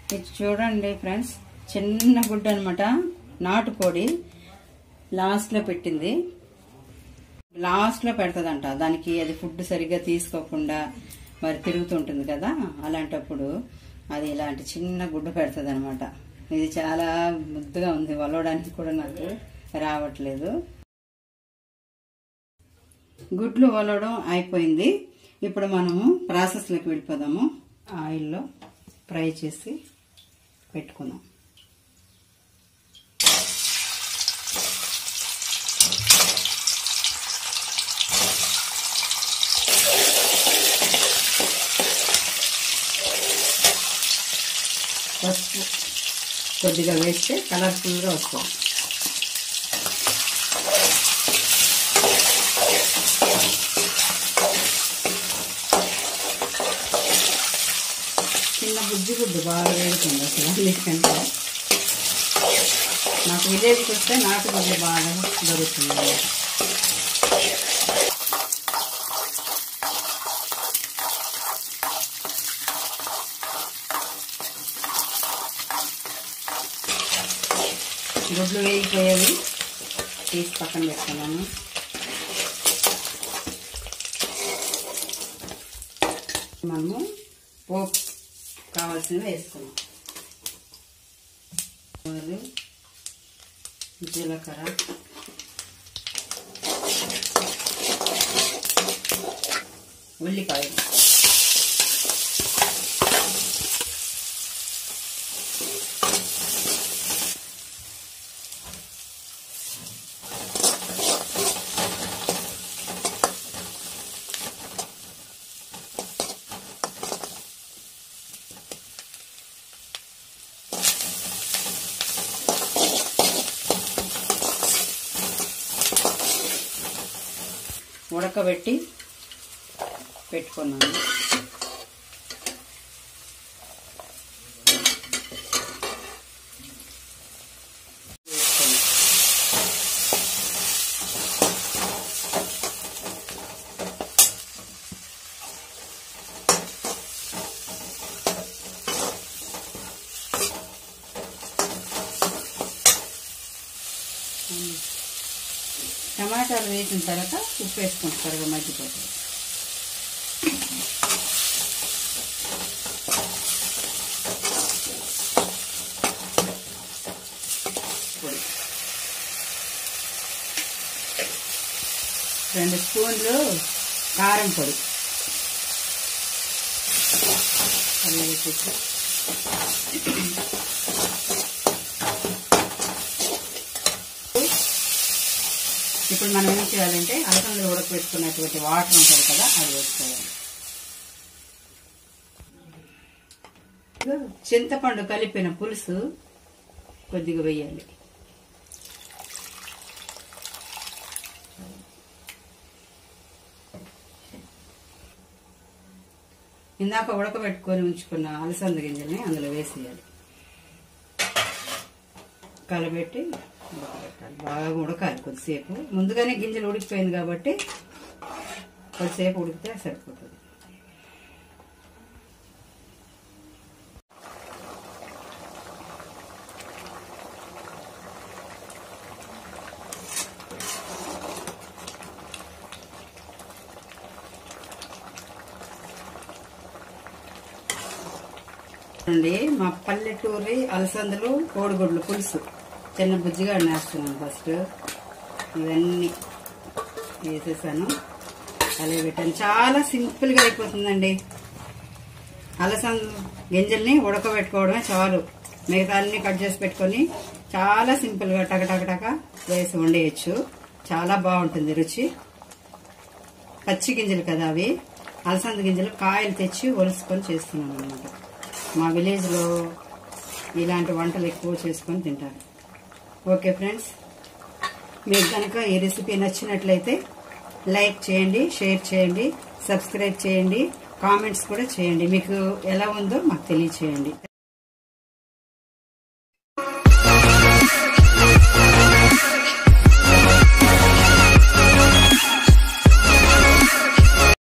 ఇది చూడండి ఫ్రెండ్స్ చిన్న గుడ్డ అనమాట నాటుకోడి లాస్ట్లో పెట్టింది లాస్ట్లో పెడతదంట దానికి అది ఫుడ్ సరిగ్గా తీసుకోకుండా మరి తిరుగుతుంటుంది కదా అలాంటప్పుడు అది ఇలాంటి చిన్న గుడ్డ పెడుతుంది అనమాట ఇది చాలా ముద్దుగా ఉంది వలవడానికి కూడా నాకు రావట్లేదు గుడ్లు వలవడం అయిపోయింది ఇప్పుడు మనము ప్రాసెస్లోకి వెళ్ళిపోదాము ఆయిల్లో ఫ్రై చేసి పెట్టుకుందాం పసుపు కొద్దిగా వేస్తే కలర్ఫుల్గా వస్తుంది చిన్న బుజ్జి గుడ్డు బాగా వేడుతుంది అసలు అన్నిటికంటే నాకు విలేజ్కి వస్తే నాటు గుడ్డు బాగా దొరుకుతుంది అన్నమాట. గుడ్లు వేగిపోయేవి తీసి పక్కన పెట్టుకున్నాను మనము పోపు కావాల్సినవి వేసుకున్నాం ఆవాలు, జీలకర్ర ఉల్లిపాయలు ఉడకబెట్టి పెట్టుకున్నాను టమాటాలు వేసిన తర్వాత ఉప్పు వేసుకుంటారు మధ్యపోతుంది పొడి రెండు స్పూన్లు కారం పొడి అలా వేసేసి ఇప్పుడు మనం ఏం చేయాలంటే అలసందలు ఉడకబెట్టుకున్నటువంటి వాటర్ ఉంటుంది కదా అది వేసుకోవాలి చింతపండు కలిపిన పులుసు కొద్దిగా వేయాలి ఇందాక ఉడకబెట్టుకొని ఉంచుకున్న అలసంద గింజల్ని అందులో వేసేయాలి కలబెట్టి ఉడకబెట్టాలి బాగా ఉడకాలి కొద్దిసేపు ముందుగానే గింజలు ఉడికిపోయింది కాబట్టి కొద్దిసేపు ఉడికితే సరిపోతుంది అండి మా పల్లెటూరి అలసందలు కోడిగుడ్లు పులుసు చిన్న బుజ్జిగా నేస్తున్నాను ఫస్ట్ ఇవన్నీ వేసేసాను అలాగే పెట్టాను చాలా సింపుల్గా అయిపోతుందండి అలసంద గింజల్ని ఉడకబెట్టుకోవడమే చాలు మిగతా అన్ని కట్ చేసి పెట్టుకొని చాలా సింపుల్గా టక టక టక వేసి వండేయచ్చు చాలా బాగుంటుంది రుచి పచ్చి గింజలు కదా అవి అలసంద గింజలు కాయలు తెచ్చి ఒలుసుకొని చేస్తున్నాను అనమాట మా విలేజ్లో ఇలాంటి వంటలు ఎక్కువ చేసుకొని తింటారు ఓకే ఫ్రెండ్స్ మీకు కనుక ఈ రెసిపీ నచ్చినట్లయితే లైక్ చేయండి షేర్ చేయండి సబ్స్క్రైబ్ చేయండి కామెంట్స్ కూడా చేయండి మీకు ఎలా ఉందో మాకు తెలియచేయండి